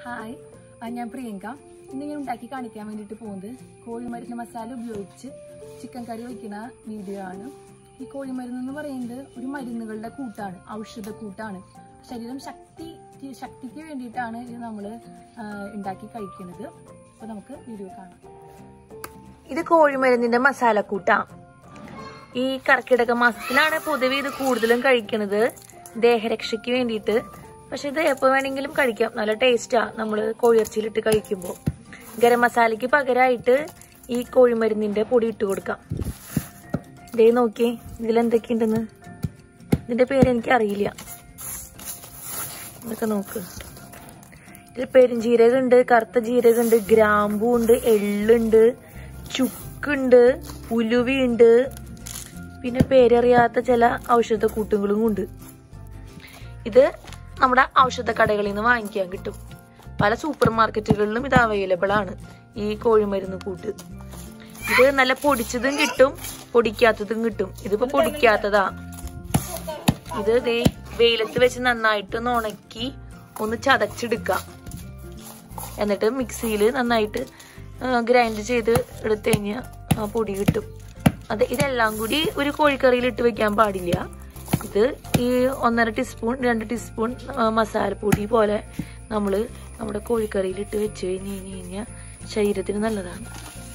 hi ആ, ഞാൻ പ്രിയങ്ക ഇന്ന് ഞാൻ ഉണ്ടാക്കി കാണിക്കാൻ വേണ്ടിയിട്ട് പോകുന്നത് കോഴിമരുന്ന് മസാല ഉപയോഗിച്ച് ചിക്കൻ കറി വയ്ക്കുന്ന വീഡിയോ ആണ് ഈ കോഴിമരുന്ന് എന്ന് പറയുന്നത് ഒരു മരുന്നുകളുടെ കൂട്ടാണ് ഔഷധ കൂട്ടാണ് ശരീരം ശക്തി ശക്തിക്ക് വേണ്ടിയിട്ടാണ് ഇത് നമ്മൾ ഉണ്ടാക്കി കഴിക്കുന്നത് അപ്പോൾ നമുക്ക് വീഡിയോ കാണാം ഇത് കോഴിമരുന്നിന്റെ മസാലക്കൂട്ടാ ഈ കർക്കിടക മാസത്തിലാണ് പൊതുവെ ഇത് കൂടുതലും കഴിക്കുന്നത് ദേഹരക്ഷയ്ക്ക് വേണ്ടിയിട്ട് പക്ഷെ ഇത് എപ്പോൾ വേണമെങ്കിലും കഴിക്കാം നല്ല ടേസ്റ്റാ നമ്മൾ കോഴിയിറച്ചിയിലിട്ട് കഴിക്കുമ്പോൾ ഗരം മസാലയ്ക്ക് പകരമായിട്ട് ഈ കോഴിമരുന്നിന്റെ പൊടി ഇട്ട് കൊടുക്കാം ഇതേ നോക്കി ഇതിലെന്തൊക്കെയുണ്ടെന്ന് ഇതിന്റെ പേര് എനിക്ക് അറിയില്ല ഇതൊക്കെ നോക്ക് ഇതിൽ പെരുംജീരകമുണ്ട് കറുത്ത ജീരകമുണ്ട് ഗ്രാമ്പൂ ഉണ്ട് എള്ളുണ്ട് ചുക്കുണ്ട് ഉലുവയുണ്ട് പിന്നെ പേരറിയാത്ത ചില ഔഷധ കൂട്ടുകളും ഉണ്ട് ഇത് നമ്മുടെ ഔഷധ കടകളിൽ നിന്ന് വാങ്ങിക്കാൻ കിട്ടും പല സൂപ്പർ മാർക്കറ്റുകളിലും ഇത് അവൈലബിൾ ആണ് ഈ കോഴിമരുന്ന് കൂട്ട് ഇത് നല്ല പൊടിച്ചതും കിട്ടും പൊടിക്കാത്തതും കിട്ടും ഇതിപ്പോ പൊടിക്കാത്തതാ ഇത് ദേ വെയിലത്ത് വെച്ച് നന്നായിട്ട് ഒന്ന് ഉണക്കി ഒന്ന് ചതച്ചെടുക്കാം എന്നിട്ട് മിക്സിയിൽ നന്നായിട്ട് ഗ്രൈൻഡ് ചെയ്ത് എടുത്തു കഴിഞ്ഞാൽ പൊടി കിട്ടും അത് ഇതെല്ലാം കൂടി ഒരു കോഴിക്കറിയിൽ ഇട്ട് വെക്കാൻ പാടില്ല ഇത് ഈ ഒന്നര ടീസ്പൂൺ രണ്ട് ടീസ്പൂൺ മസാലപ്പൊടി പോലെ നമ്മൾ നമ്മുടെ കോഴിക്കറിയിൽ ഇട്ട് വെച്ച് കഴിഞ്ഞ് കഴിഞ്ഞ് കഴിഞ്ഞാൽ ശരീരത്തിന് നല്ലതാണ്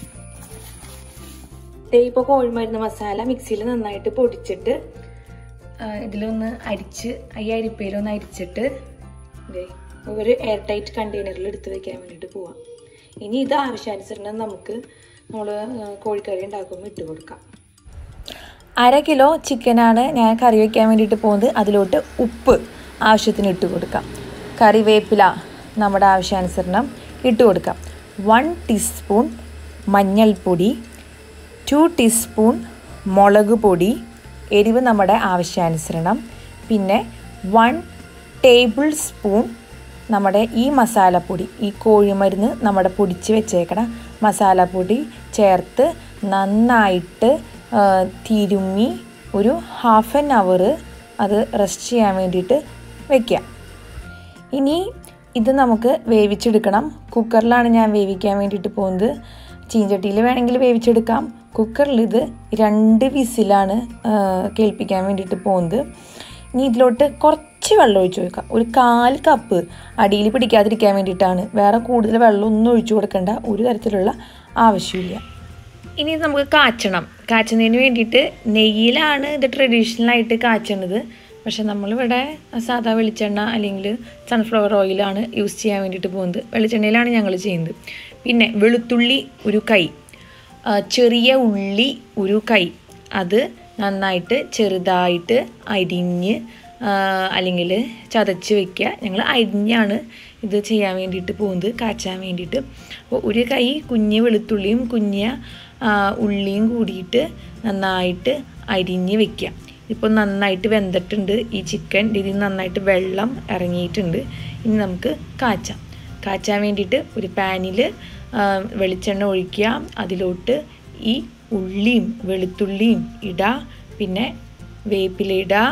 ഇപ്പോൾ കോഴിമരുന്ന് മസാല മിക്സിയിൽ നന്നായിട്ട് പൊടിച്ചിട്ട് ആ, ഇതിലൊന്ന് അരിച്ച് ഈ അരിപ്പയിലൊന്ന് അരിച്ചിട്ട് ദേ ഒരു എയർ ടൈറ്റ് കണ്ടെയ്നറിൽ എടുത്ത് വെക്കാൻ വേണ്ടിയിട്ട് പോവാം ഇനി ഇത് ആവശ്യാനുസരണം നമുക്ക് നമ്മൾ കോഴിക്കറി ഉണ്ടാക്കുമ്പോൾ ഇട്ട് കൊടുക്കാം അര കിലോ ചിക്കനാണ് ഞാൻ കറി വയ്ക്കാൻ വേണ്ടിയിട്ട് പോകുന്നത് അതിലോട്ട് ഉപ്പ് ആവശ്യത്തിന് ഇട്ട് കൊടുക്കാം കറിവേപ്പില നമ്മുടെ ആവശ്യാനുസരണം ഇട്ട് കൊടുക്കാം വൺ ടീസ്പൂൺ മഞ്ഞൾപ്പൊടി ടു ടീസ്പൂൺ മുളക് പൊടി എരിവ് നമ്മുടെ ആവശ്യാനുസരണം പിന്നെ വൺ ടേബിൾ സ്പൂൺ നമ്മുടെ ഈ മസാലപ്പൊടി ഈ കോഴിമരുന്ന് നമ്മുടെ പൊടിച്ച് വെച്ചേക്കണ മസാലപ്പൊടി ചേർത്ത് നന്നായിട്ട് ആ, തിരുമ്മി ഒരു ഹാഫ് ആൻ അവർ അത് റെസ്റ്റ് ചെയ്യാൻ വേണ്ടിയിട്ട് വെക്കാം ഇനി ഇത് നമുക്ക് വേവിച്ചെടുക്കണം കുക്കറിലാണ് ഞാൻ വേവിക്കാൻ വേണ്ടിയിട്ട് പോകുന്നത് ചീഞ്ചട്ടിയിൽ വേണമെങ്കിൽ വേവിച്ചെടുക്കാം കുക്കറിൽ ഇത് രണ്ട് വിസിലാണ് ആ, കേൾപ്പിക്കാൻ വേണ്ടിയിട്ട് പോകുന്നത് ഇനി ഇതിലോട്ട് കുറച്ച് വെള്ളം ഒഴിച്ചു കൊടുക്കാം ഒരു കാൽ കപ്പ് അടിയിൽ പിടിക്കാതിരിക്കാൻ വേണ്ടിയിട്ടാണ് വേറെ കൂടുതൽ വെള്ളം ഒന്നും ഒഴിച്ചു കൊടുക്കേണ്ട ഒരു തരത്തിലുള്ള ആവശ്യമില്ല ഇനി ഇത് നമുക്ക് കാച്ചണം കാച്ചുന്നതിന് വേണ്ടിയിട്ട് നെയ്യിലാണ് ഇത് ട്രഡീഷണലായിട്ട് കാച്ചണത് പക്ഷെ നമ്മളിവിടെ സാധാ വെളിച്ചെണ്ണ അല്ലെങ്കിൽ സൺഫ്ലവർ ഓയിലാണ് യൂസ് ചെയ്യാൻ വേണ്ടിയിട്ട് പോകുന്നത് വെളിച്ചെണ്ണയിലാണ് ഞങ്ങൾ ചെയ്യുന്നത് പിന്നെ വെളുത്തുള്ളി ഒരു കൈ ആ, ചെറിയ ഉള്ളി ഒരു കൈ അത് നന്നായിട്ട് ചെറുതായിട്ട് അരിഞ്ഞ് അല്ലെങ്കിൽ ചതച്ച് വെക്കുക ഞങ്ങൾ അരിഞ്ഞാണ് ഇത് ചെയ്യാൻ വേണ്ടിയിട്ട് പോകുന്നത് കാച്ചാൻ വേണ്ടിയിട്ട് അപ്പോൾ ഒരു കൈ കുഞ്ഞ് വെളുത്തുള്ളിയും കുഞ്ഞ ആ, ഉള്ളിയും കൂടിയിട്ട് നന്നായിട്ട് അരിഞ്ഞ് വെക്കുക ഇപ്പോൾ നന്നായിട്ട് വെന്തിട്ടുണ്ട് ഈ ചിക്കൻ ഇതിൽ നന്നായിട്ട് വെള്ളം ഇറങ്ങിയിട്ടുണ്ട് ഇനി നമുക്ക് കാച്ചാം കാച്ചാൻ വേണ്ടിയിട്ട് ഒരു പാനിൽ വെളിച്ചെണ്ണ ഒഴിക്കുക അതിലോട്ട് ഈ ഉള്ളിയും വെളുത്തുള്ളിയും ഇടുക പിന്നെ വേപ്പില ഇടുക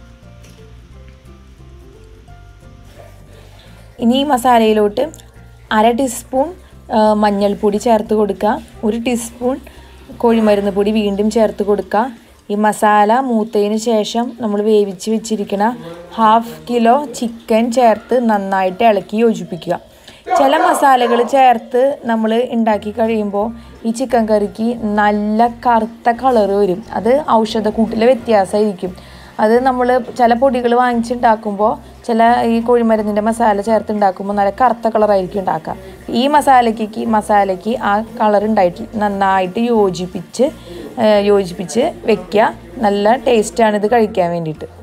ഇനി ഈ മസാലയിലോട്ട് അര ടീസ്പൂൺ ആ, മഞ്ഞൾപ്പൊടി ചേർത്ത് കൊടുക്കുക ഒരു ടീസ്പൂൺ കോഴിമരുന്ന് പൊടി വീണ്ടും ചേർത്ത് കൊടുക്കുക ഈ മസാല മൂത്തതിന് ശേഷം നമ്മൾ വേവിച്ച് വെച്ചിരിക്കുന്ന ഹാഫ് കിലോ ചിക്കൻ ചേർത്ത് നന്നായിട്ട് ഇളക്കി യോജിപ്പിക്കുക ചില മസാലകൾ ചേർത്ത് നമ്മൾ ഉണ്ടാക്കി കഴിയുമ്പോൾ ഈ ചിക്കൻ കറിക്ക് നല്ല കറുത്ത കളർ വരും അത് ഔഷധക്കൂട്ടിലെ വ്യത്യാസമായിരിക്കും അത് നമ്മൾ ചില പൊടികൾ വാങ്ങിച്ചുണ്ടാക്കുമ്പോൾ ചില ഈ കോഴിമരുന്നിൻ്റെ മസാല ചേർത്ത് ഉണ്ടാക്കുമ്പോൾ നല്ല കറുത്ത കളറായിരിക്കും ഉണ്ടാക്കുക ഈ മസാലയ്ക്ക് മസാലയ്ക്ക് ആ കളർ ഉണ്ടായിട്ട് നന്നായിട്ട് യോജിപ്പിച്ച് ആ, യോജിപ്പിച്ച് വെക്കുക നല്ല ടേസ്റ്റാണ് ഇത് കഴിക്കാൻ വേണ്ടിയിട്ട്